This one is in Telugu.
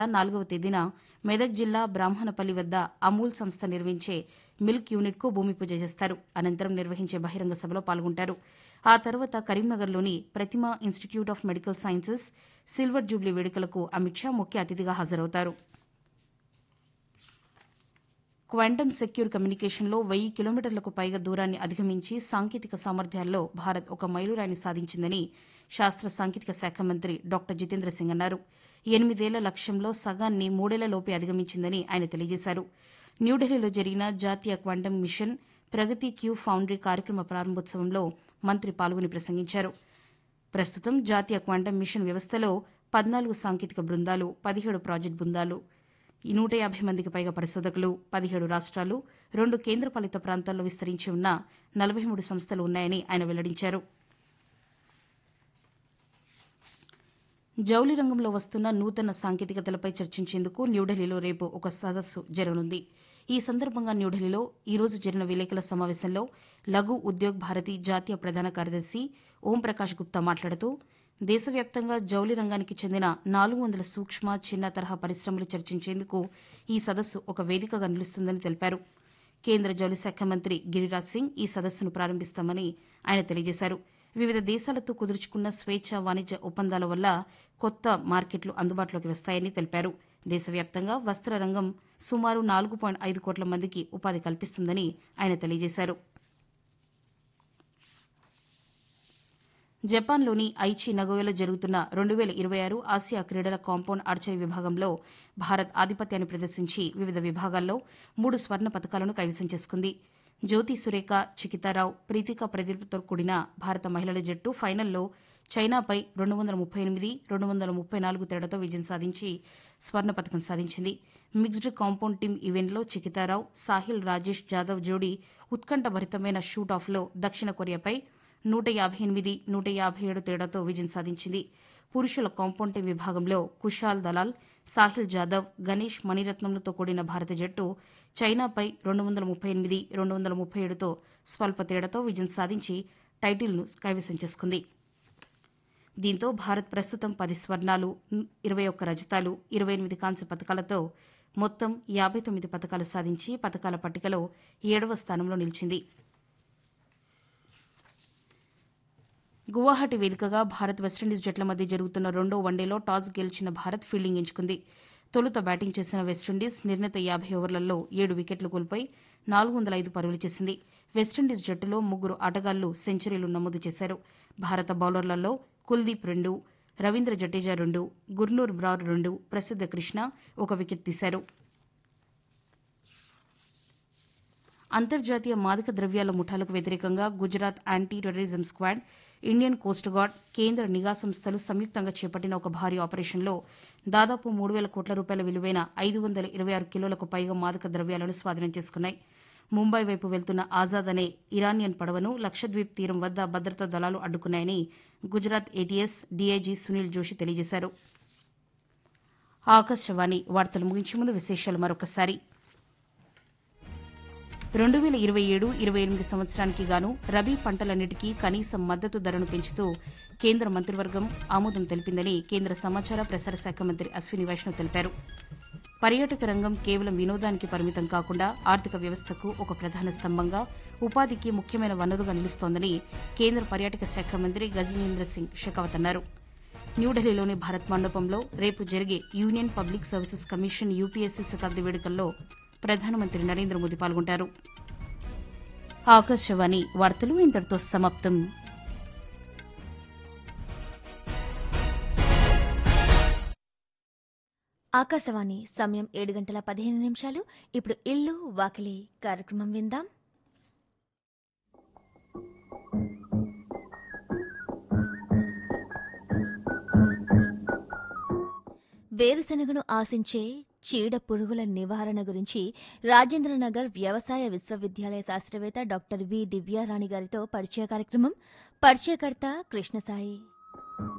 నాలుగవ తేదీన మెదక్ జిల్లా బ్రాహ్మణపల్లి వద్ద అమూల్ సంస్థ నిర్వహించే మిల్క్ యూనిట్కు భూమి పూజ చేస్తారు అనంతరం నిర్వహించే బహిరంగ సభలో పాల్గొంటారు ఆ తర్వాత కరీంనగర్లోని Prathima institute of medical sciences silver jubilee వేడుకలకు అమిత్ షా ముఖ్య అతిథిగా హాజరవుతారు క్వాంటమ్ సెక్యూర్ కమ్యూనికేషన్లో వెయ్యి కిలోమీటర్లకు పైగా దూరాన్ని అధిగమించి సాంకేతిక సామర్థ్యాల్లో భారత్ ఒక మైలురాయిని సాధించిందని శాస్త్ర సాంకేతిక శాఖ మంత్రి డాక్టర్ జితేంద్ర సింగ్ అన్నారు ఎనిమిదేళ్ల లక్ష్యంలో సగాన్ని మూడేళ్లలోపే అధిగమించిందని ఆయన తెలియజేశారు న్యూఢిల్లీలో జరిగిన జాతీయ క్వాంటమ్ మిషన్ ప్రగతి క్యూ ఫౌండరీ కార్యక్రమ ప్రారంభోత్సవంలో మంత్రి పాల్గొని ప్రసంగించారు ప్రస్తుతం జాతీయ క్వాంటమ్ మిషన్ వ్యవస్థలో పద్నాలుగు సాంకేతిక బృందాలు పదిహేడు ప్రాజెక్టు బృందాలు ఈ నూట యాభై మందికి పైగా పరిశోధకులు పదిహేడు రాష్ట్రాలు రెండు కేంద్రపాలిత ప్రాంతాల్లో విస్తరించి ఉన్న నలభై మూడు సంస్థలు ఉన్నాయని ఆయన వెల్లడించారు జౌళి రంగంలో వస్తున్న నూతన సాంకేతికతలపై చర్చించేందుకు న్యూఢిల్లీలో రేపు ఒక సదస్సు జరగనుంది ఈ సందర్భంగా న్యూఢిల్లీలో ఈ రోజు జరిగిన విలేకరుల సమావేశంలో లఘు ఉద్యోగ్ భారతి జాతీయ ప్రధాన కార్యదర్శి ఓంప్రకాష్ గుప్తా మాట్లాడుతూ దేశవ్యాప్తంగా జౌళి రంగానికి చెందిన నాలుగు వందల సూక్ష్మ చిన్న తరహా పరిశ్రమలు చర్చించేందుకు ఈ సదస్సు ఒక వేదికగా నిలుస్తుందని తెలిపారు కేంద్ర జౌళి శాఖ మంత్రి గిరిరాజ్ సింగ్ ఈ సదస్సును ప్రారంభిస్తామని ఆయన తెలియజేశారు వివిధ దేశాలతో కుదుర్చుకున్న స్వేచ్ఛ వాణిజ్య ఒప్పందాల వల్ల కొత్త మార్కెట్లు అందుబాటులోకి వస్తాయని తెలిపారు దేశవ్యాప్తంగా వస్త్ర రంగం సుమారు నాలుగు పాయింట్ ఐదు కోట్ల మందికి ఉపాధి కల్పిస్తుందని ఆయన తెలియజేశారు జపాన్లోని ఐచి నగోయలో జరుగుతున్న రెండు వేల ఇరవై ఆరు ఆసియా క్రీడల కాంపౌండ్ ఆర్చరీ విభాగంలో భారత్ ఆధిపత్యాన్ని ప్రదర్శించి వివిధ విభాగాల్లో మూడు స్వర్ణ పతకాలను కైవసం చేసుకుంది జ్యోతి సురేఖ చికితారావు ప్రీతికా ప్రదీప్తో కూడిన భారత మహిళల జట్టు ఫైనల్లో చైనాపై రెండు వందల ముప్పై ఎనిమిది రెండు వందల ముప్పై నాలుగు తేడాతో విజయం సాధించి స్వర్ణ పతకం సాధించింది మిక్స్డ్ కాంపౌండ్ టీమ్ ఈవెంట్లో చికితారావు సాహిల్ రాజేష్ జాదవ్ జోడీ ఉత్కంఠభరితమైన షూట్ ఆఫ్లో దక్షిణ కొరియాపై నూట యాభై ఎనిమిది నూట యాభై ఏడు తేడాతో విజయం సాధించింది పురుషుల కాంపౌండ్ టీం విభాగంలో కుషాల్ దలాల్ సాహిల్ జాదవ్ గణేష్ మణిరత్నంలతో కూడిన భారత జట్టు చైనాపై రెండు వందల ముప్పై ఎనిమిది రెండు వందల ముప్పై ఏడుతో స్వల్ప తేడాతో విజయం సాధించి టైటిల్ను కైవసం చేసుకుంది దీంతో భారత్ ప్రస్తుతం పది స్వర్ణాలు ఇరవై ఒక్క రజతాలు ఇరవై ఎనిమిది కాంస్య పథకాలతో మొత్తం యాభై తొమ్మిది పథకాలు సాధించి పథకాల పట్టికలో ఏడవ స్థానంలో నిలిచింది గువాహటి వేదికగా భారత్ వెస్టిండీస్ జట్ల మధ్య జరుగుతున్న రెండో వన్డేలో టాస్ గెలిచిన భారత్ ఫీల్డింగ్ ఎంచుకుంది తొలుత బ్యాటింగ్ చేసిన వెస్టిండీస్ నిర్ణీత యాభై ఓవర్లలో ఏడు వికెట్లు కోల్పోయి నాలుగు వందల ఐదు పరుగులు చేసింది వెస్టిండీస్ జట్టులో ముగ్గురు ఆటగాళ్లు సెంచరీలు నమోదు చేశారు భారత బౌలర్లలో కుల్దీప్ రెండు రవీంద్ర జడేజా రెండు గుర్నూర్ బ్రార్ రెండు ప్రసిద్ధ కృష్ణ ఒక వికెట్ తీశారు అంతర్జాతీయ మాదక ద్రవ్యాల ముఠాలకు వ్యతిరేకంగా Gujarat anti terrorism squad Indian coast guard కేంద్ర నిఘా సంస్థలు సంయుక్తంగా చేపట్టిన ఒక భారీ ఆపరేషన్లో దాదాపు మూడు వేల కోట్ల రూపాయల విలువైన ఐదు వందల ఇరవై ఆరు కిలోలకు పైగా మాదక ద్రవ్యాలను స్వాధీనం చేసుకున్నాయి ముంబై వైపు వెళ్తున్న ఆజాద్ అనే ఇరానియన్ పడవను లక్షద్వీప్ తీరం వద్ద భద్రతా దళాలు అడ్డుకున్నాయని గుజరాత్ ఏటీఎస్ డీఐజీ సునీల్ జోషి తెలియజేశారు ఆకాశవాణి వార్తలు ముగించే ముందు విశేషాలు మరొకసారి రెండు వేల ఇరవై ఏడు ఇరవై ఎనిమిది సంవత్సరానికి గాను రబీ పంటలన్నిటికీ కనీస మద్దతు ధరను పెంచుతూ కేంద్ర మంత్రివర్గం ఆమోదం తెలిపిందని కేంద్ర సమాచార ప్రసార శాఖ మంత్రి అశ్విని వైష్ణవ్ తెలిపారు పర్యాటక రంగం కేవలం వినోదానికి పరిమితం కాకుండా ఆర్థిక వ్యవస్థకు ఒక ప్రధాన స్తంభంగా ఉపాధికి ముఖ్యమైన వనరుగా నిలుస్తోందని కేంద్ర పర్యాటక శాఖ మంత్రి గజేంద్ర సింగ్ షెకావత్ అన్నారు న్యూఢిల్లీలోని భారత్ మండపంలో రేపు జరిగే union public services commission UPSC శతాబ్ది వేడుకల్లో ప్రధానమంత్రి నరేంద్ర మోదీ పాల్గొంటారు ఆకాశవాణి వార్తలు ఇంతటితో సమాప్తం ఆకాశవాణి సమయం ఏడు గంటల పదిహేను నిమిషాలు ఇప్పుడు ఇల్లు వాకిలి కార్యక్రమం విందాం వేరుశనగను ఆశించే చీడ పురుగుల నివారణ గురించి రాజేంద్రనగర్ వ్యవసాయ విశ్వవిద్యాలయ శాస్త్రవేత్త డాక్టర్ వి దివ్యారాణి గారితో పరిచయ కార్యక్రమం పరిచయకర్త కృష్ణసాయి